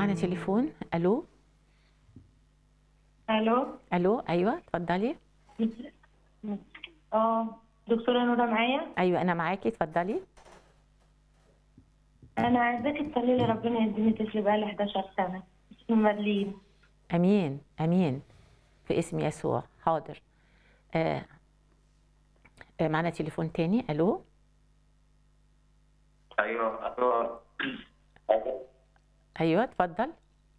معنا تليفون الو الو الو ايوه اتفضلي اه دكتوره نوره معايا ايوه انا معاكي اتفضلي انا عايزاكي تصلي لي ربنا يديني طفل بقالي 11 سنه اسمه مارلين امين امين في اسم يسوع حاضر آه آه معنا تليفون تاني الو ايوه ايوه ايوه اتفضل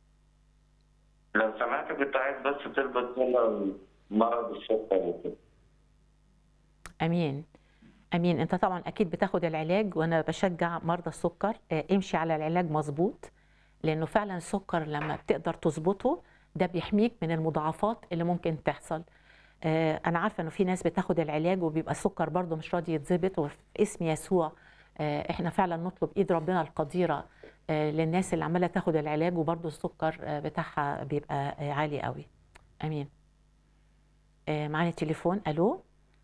لو سمحت كنت عايز بس تربط لنا مرض السكر وكده امين امين انت طبعا اكيد بتاخد العلاج وانا بشجع مرضى السكر آه، امشي على العلاج مظبوط لانه فعلا السكر لما بتقدر تظبطه ده بيحميك من المضاعفات اللي ممكن تحصل آه، انا عارفه انه في ناس بتاخد العلاج وبيبقى السكر برضه مش راضي يتظبط وفي اسم يسوع آه، احنا فعلا نطلب ايد ربنا القديره آه، للناس اللي عماله تاخد العلاج وبرضه السكر آه، بتاعها بيبقى آه، عالي قوي امين آه، معانا تليفون الو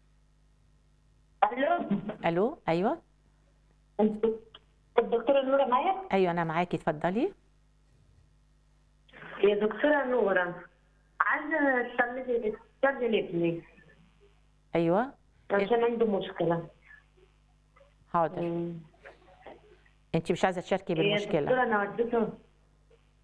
الو الو ايوه الدكتوره نوره معايا ايوه انا معاكي اتفضلي يا دكتوره نوره عايزه تصلي تصلي لابني ايوه عشان عنده مشكله حاضر انت مش عايزه تشاركي يا بالمشكله دكتوره انا وديته